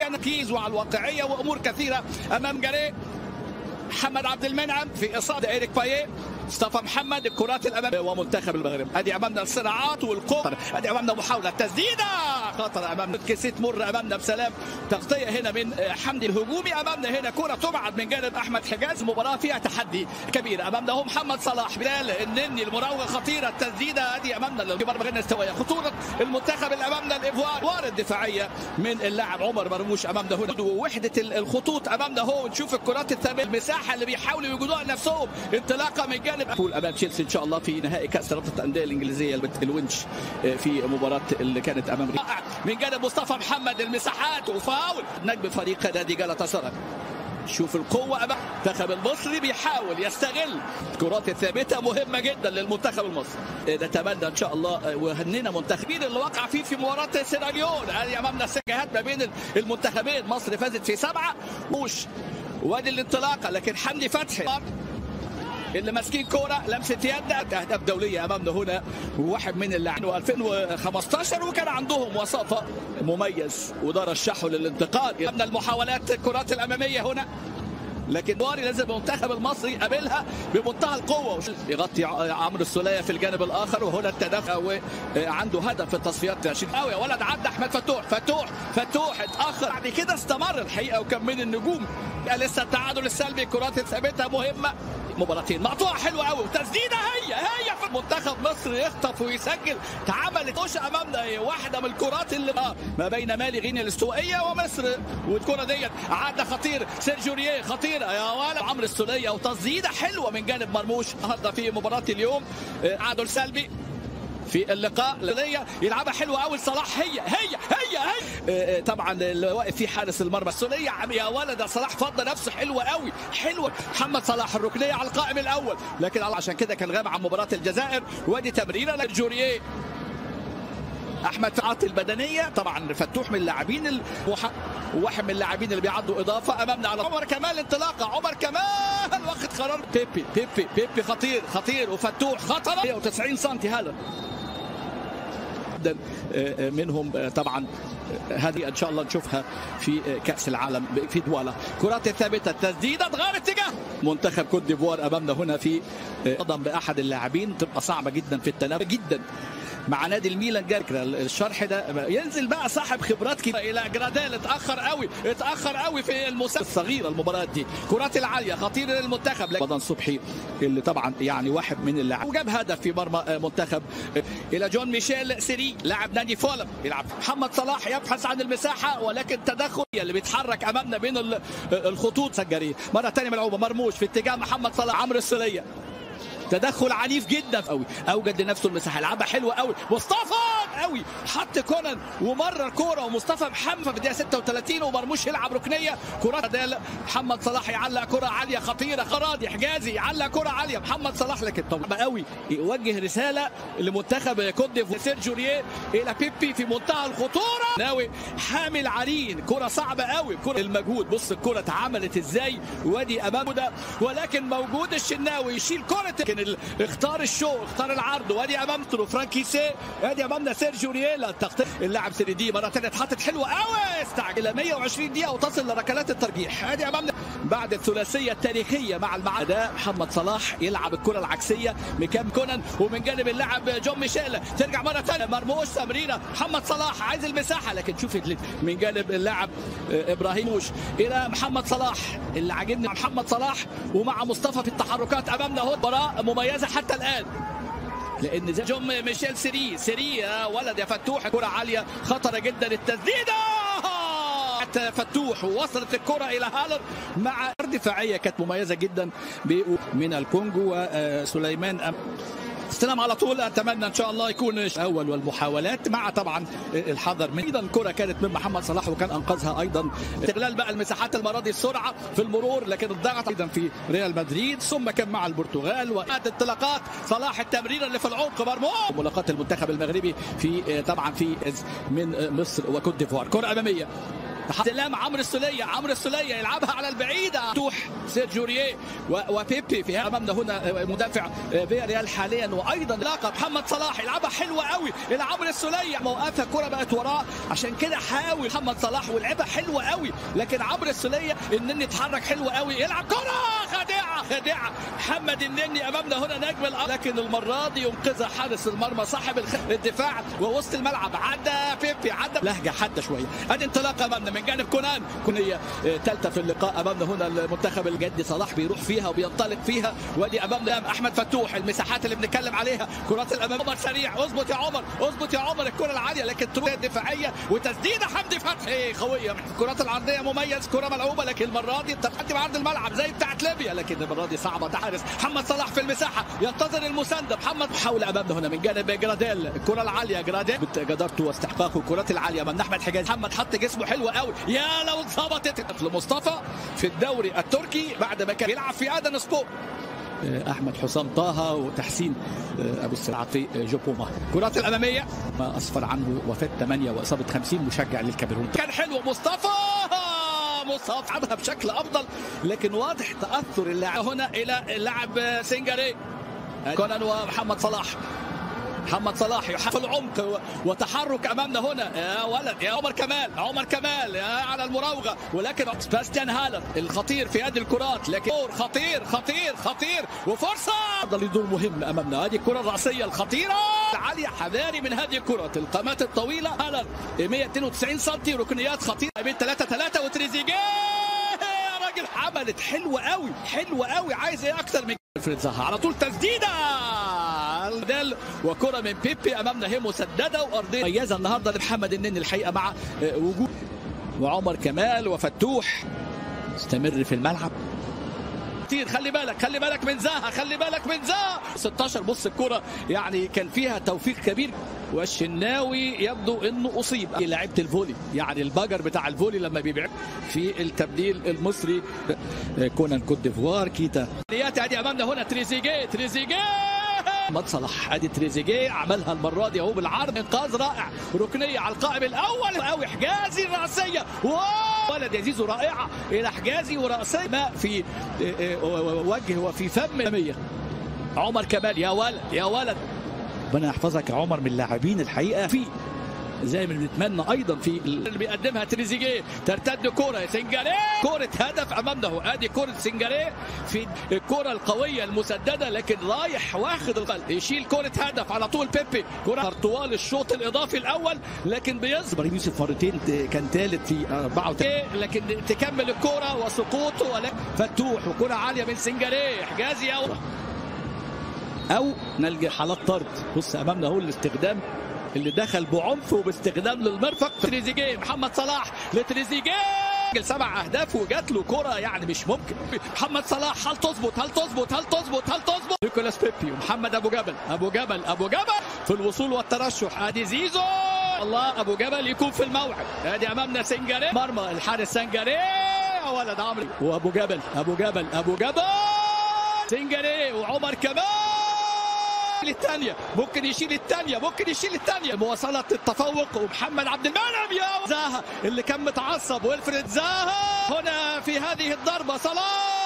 تركيز وعلى الواقعيه وامور كثيره امام جاريه محمد عبد المنعم في اصابه ايريك بايه مصطفى محمد الكرات الاماميه ومنتخب المغرب ادي امامنا الصراعات والقوه ادي امامنا محاوله تسديده خطر امامنا كيسيت مر امامنا بسلام تغطيه هنا من حمدي الهجومي امامنا هنا كره تبعد من جانب احمد حجاز مباراه فيها تحدي كبير امامنا هو محمد صلاح بلال النني المراوغه خطيره التسديده ادي امامنا الكبار بغير استوائيه خطوره المنتخب اللي امامنا الافوار وار الدفاعيه من اللاعب عمر مرموش امامنا هنا ووحده الخطوط امامنا هو نشوف الكرات الثابته المساحه اللي بيحاولوا يوجدوها لنفسهم انطلاقه من جانب ليفربول امام تشيلسي ان شاء الله في نهائي كاس رابطه الانديه الانجليزيه الونش في مباراه اللي كانت امام من جانب مصطفى محمد المساحات وفاول نجم فريق نادي جالاتا سراي شوف القوة أمام المنتخب المصري بيحاول يستغل الكرات الثابتة مهمة جدا للمنتخب المصري نتمنى إن شاء الله وهننا منتخبين اللي وقع فيه في مباراة سيراليون هذه أمامنا السجاهات ما بين المنتخبين مصر فازت في سبعة وش وادي الانطلاقة لكن حمدي فتحي اللي ماسكين كوره لمسه يد اهداف دوليه امامنا هنا وواحد من اللاعبين 2015 وكان عندهم وساطه مميز وده رشحه للانتقال امامنا المحاولات الكرات الاماميه هنا لكن بواري لازم المنتخب المصري يقابلها بمنتهى القوه يغطي عمرو السوليه في الجانب الاخر وهنا التدخل وعنده هدف في التصفيات 20 قوي يا ولد عدى احمد فتوح فتوح فتوح اتاخر بعد كده استمر الحقيقه وكان من النجوم لسه التعادل السلبي الكرات الثابته مهمه مباراتين مقطوعه حلوه قوي وتسديده هي هي في منتخب مصر يخطف ويسجل اتعملت وش امامنا واحده من الكرات اللي ما بين مالي غينيا الاستوائيه ومصر والكره ديت عدى خطير سيرجيو ريه خطيره يا ولد عمرو السوليه وتسديده حلوه من جانب مرموش النهارده في مباراه اليوم تعادل سلبي في اللقاء ليا يلعبها حلوه قوي صلاح هي هي هي هي طبعا اللي واقف فيه حارس المرمى السوريه يا ولد صلاح فضى نفسه حلوه قوي حلوه محمد صلاح الركنيه على القائم الاول لكن عشان كده كان غاب عن مباراه الجزائر وادي تمريره لجوريه احمد عاطي البدنيه طبعا فتوح من اللاعبين المح... وواحد من اللاعبين اللي بيعدوا اضافه امامنا على عمر كمال انطلاقه عمر كمال واخد قرار بيبي بيبي بيبي خطير خطير وفتوح خطر 190 سم هذا جدا منهم طبعا هذه ان شاء الله نشوفها في كاس العالم في دوالا كرات الثابته التسديده اتغير اتجاه منتخب كوت ديفوار امامنا هنا في قدم باحد اللاعبين تبقى صعبه جدا في التنافس جدا مع نادي الميلان جاركرا الشرح ده ينزل بقى صاحب خبرات كده الى جراديل اتاخر قوي اتاخر قوي في المسابقه الصغيره المباريات دي كرات العاليه خطير للمنتخب رمضان صبحي اللي طبعا يعني واحد من اللاعبين وجاب هدف في مرمى منتخب الى جون ميشيل سيري لاعب نادي فولم يلعب محمد صلاح يبحث عن المساحه ولكن تدخل اللي بيتحرك امامنا بين الخطوط سجريه مره ثانيه ملعوبه مرموش في اتجاه محمد صلاح عمرو السوليه تدخل عنيف جدا قوي اوجد لنفسه المساحه لعبها حلوه قوي مصطفى قوي حط كونان ومرر كوره ومصطفى محمد في الدقيقه 36 ومرموش يلعب ركنيه كره دال محمد صلاح يعلق كره عاليه خطيره خراضي حجازي يعلق كره عاليه محمد صلاح لكن طبعا قوي يوجه رساله لمنتخب كوت ديفوار سيرجيو ريه الى بيبي في منتهى الخطوره ناوي حامل عرين كره صعبه قوي كره المجهود بص الكره اتعملت ازاي وادي امامه ده ولكن موجود الشناوي يشيل كره لكن اختار الشو اختار العرض وادي امامته فرانكي سي ادي امامنا سيرجيو رييلا التغطيه اللاعب سيريدي مره ثانيه اتحطت حلوه قوي استعجل 120 دقيقه وتصل لركلات الترجيح ادي امامنا بعد الثلاثيه التاريخيه مع المعاد ده محمد صلاح يلعب الكره العكسيه مكان كونان ومن جانب اللاعب جون ميشيل ترجع مره ثانيه مرموش تمريره محمد صلاح عايز المساحه لكن شوف من جانب اللاعب ابراهيم موش الى محمد صلاح اللي عاجبني محمد صلاح ومع مصطفى في التحركات امامنا اهو مباراه مميزه حتى الان لان زي جون ميشيل سيري سيري يا ولد يا فتوح كره عاليه خطره جدا التسديده فتوح ووصلت الكرة إلى هالر مع دفاعية كانت مميزة جدا من الكونجو وسليمان أم استلم على طول اتمنى ان شاء الله يكون اول والمحاولات مع طبعا الحذر من ايضا كره كانت من محمد صلاح وكان انقذها ايضا استغلال بقى المساحات المره دي السرعه في المرور لكن الضغط ايضا في ريال مدريد ثم كان مع البرتغال وقت انطلاقات صلاح التمريره اللي في العمق مرموش ملاقات المنتخب المغربي في طبعا في من مصر وكوت ديفوار كره اماميه استلام عمرو السوليه عمرو السوليه يلعبها على البعيده توح سيرجيو ريه وبيبي في امامنا هنا مدافع فيا ريال حاليا وايضا لاقى محمد صلاح يلعبها حلوه قوي الى عمرو السوليه موقفها الكره بقت وراه عشان كده حاول محمد صلاح ولعبها حلوه قوي لكن عمرو السوليه النني اتحرك حلو قوي يلعب كره خادعه خادعه محمد النني امامنا هنا نجم الأرض لكن المره دي ينقذها حارس المرمى صاحب الدفاع ووسط الملعب عدى بيبي عدى لهجه حاده شويه ادي انطلاقه امامنا من جانب كونان كونيه ثالثه في اللقاء امامنا هنا المنتخب الجدي صلاح بيروح فيها وبينطلق فيها وادي امامنا احمد فتوح المساحات اللي بنتكلم عليها كرات الامام عمر سريع اظبط يا عمر اظبط يا عمر الكره العاليه لكن تروح دفاعيه وتسديده حمدي فتحي قويه الكرات العرضيه مميز كره ملعوبه لكن المره دي التقدم عرض الملعب زي بتاعت ليبيا لكن المره دي صعبه تحرس محمد صلاح في المساحه ينتظر المسانده محمد حول امامنا هنا من جانب جراديل الكره العاليه جراديل جدارته واستحقاقه الكرات العاليه من احمد حجاز محمد حط جسمه حلو قوي يا لو اتظبطت لمصطفى في الدوري التركي بعد ما كان يلعب في ادن سبور احمد حسام طه وتحسين ابو السرعه في جوبوما الكرات الاماميه ما اسفر عنه وفاه 8 واصابه 50 مشجع للكاميرون كان حلو مصطفى مصطفى عملها بشكل افضل لكن واضح تاثر اللاعب هنا الى اللاعب سنجاري كونان ومحمد صلاح محمد صلاح في العمق وتحرك امامنا هنا يا ولد يا عمر كمال عمر كمال يا على المراوغه ولكن سباستيان هالر الخطير في هذه الكرات لكن خطير خطير خطير وفرصه افضل دور مهم امامنا هذه الكره الراسيه الخطيره عاليه حذاري من هذه الكرات القامات الطويله هالر 192 سم ركنيات خطيره بين 3 3 وتريزيجيه يا راجل عملت حلوه قوي حلوه قوي عايز ايه اكتر من الفريد زها على طول تسديده الدل وكره من بيبي امامنا هي مسدده وارضيه مميزه النهارده لمحمد النني الحقيقه مع وجود وعمر كمال وفتوح استمر في الملعب كتير خلي بالك خلي بالك من زاها خلي بالك من زاها 16 بص الكرة يعني كان فيها توفيق كبير والشناوي يبدو انه اصيب لعيبه الفولي يعني الباجر بتاع الفولي لما بيبيع في التبديل المصري كونان كوت ديفوار كيتا ادي امامنا هنا تريزيجيه تريزيجيه محمد صلاح ادي تريزيجيه عملها المره دي اهو بالعرض انقاذ رائع ركنيه على القائم الاول قوي حجازي الراسيه ولد يا زيزو رائعه الى حجازي وراسيه ما في وجه وفي فم عمر كمال يا ولد يا ولد ربنا يحفظك يا عمر من اللاعبين الحقيقه في زي ما بنتمنى ايضا في اللي بيقدمها تريزيجيه ترتد كوره سنجاري كوره هدف امامنا ادي كوره سنجاري في الكوره القويه المسدده لكن رايح واخد القلب يشيل كوره هدف على طول بيبي كوره طوال الشوط الاضافي الاول لكن بيصبر يوسف مرتين كان ثالث في 34 لكن تكمل الكوره وسقوطه ولكن فتوح وكوره عاليه من سنجاري حجازي او او نلقى حالات طرد بص امامنا اهو الاستخدام اللي دخل بعنف وباستخدام للمرفق تريزيجيه محمد صلاح لتريزيجيه سبع اهداف وجات له كره يعني مش ممكن محمد صلاح هل تظبط هل تظبط هل تظبط هل تظبط نيكولاس بيبي ومحمد ابو جبل ابو جبل ابو جبل في الوصول والترشح ادي زيزو الله ابو جبل يكون في الموعد ادي امامنا سنجاري مرمى الحارس سنجاري يا ولد عمرو وابو جبل ابو جبل ابو جبل سنجاري وعمر كمال الثانية ممكن يشيل الثانية ممكن يشيل الثانية مواصلة التفوق ومحمد عبد المنعم يا زاها اللي كان متعصب ويلفريد زاها هنا في هذه الضربة صلاح